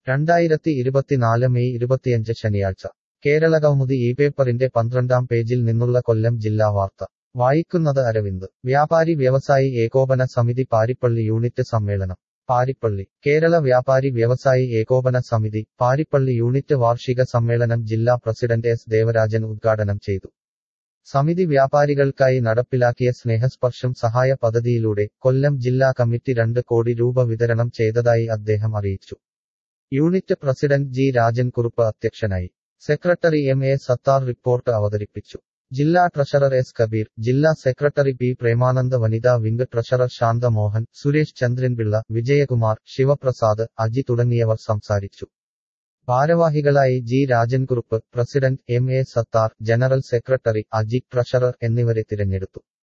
രണ്ടായിരത്തി ഇരുപത്തിനാല് മെയ് ഇരുപത്തിയഞ്ച് ശനിയാഴ്ച കേരളകൗമുദി ഈ പേപ്പറിന്റെ പന്ത്രണ്ടാം പേജിൽ നിന്നുള്ള കൊല്ലം ജില്ലാ വാർത്ത വായിക്കുന്നത് അരവിന്ദ് വ്യാപാരി വ്യവസായി ഏകോപന സമിതി പാരിപ്പള്ളി യൂണിറ്റ് സമ്മേളനം പാരിപ്പള്ളി കേരള വ്യാപാരി വ്യവസായി ഏകോപന സമിതി പാരിപ്പള്ളി യൂണിറ്റ് വാർഷിക സമ്മേളനം ജില്ലാ പ്രസിഡന്റ് എസ് ദേവരാജൻ ഉദ്ഘാടനം ചെയ്തു സമിതി വ്യാപാരികൾക്കായി നടപ്പിലാക്കിയ സ്നേഹസ്പർശം സഹായ പദ്ധതിയിലൂടെ കൊല്ലം ജില്ലാ കമ്മിറ്റി രണ്ട് കോടി രൂപ വിതരണം ചെയ്തതായി അദ്ദേഹം അറിയിച്ചു unit president G Rajan Kurup അധ്യക്ഷനായി secretary M A Sathar report അവതരിപ്പിച്ചു ജില്ലാ ട്രഷറർ എസ് കബീർ ജില്ലാ സെക്രട്ടറി പി പ്രേമാനന്ദ വനിതാ വിംഗ് ട്രഷറർ ശാന്തമോഹൻ സുരേഷ് ചന്ദ്രൻപിള്ള വിജയകുമാർ ശിവപ്രസാദ് അജി തുടങ്ങിയവർ സംസാരിച്ചു ഭാരവാഹികളായി G Rajankurup president M A Sathar general secretary Aji treasurer എന്നിവരെ തിരഞ്ഞെടുത്തു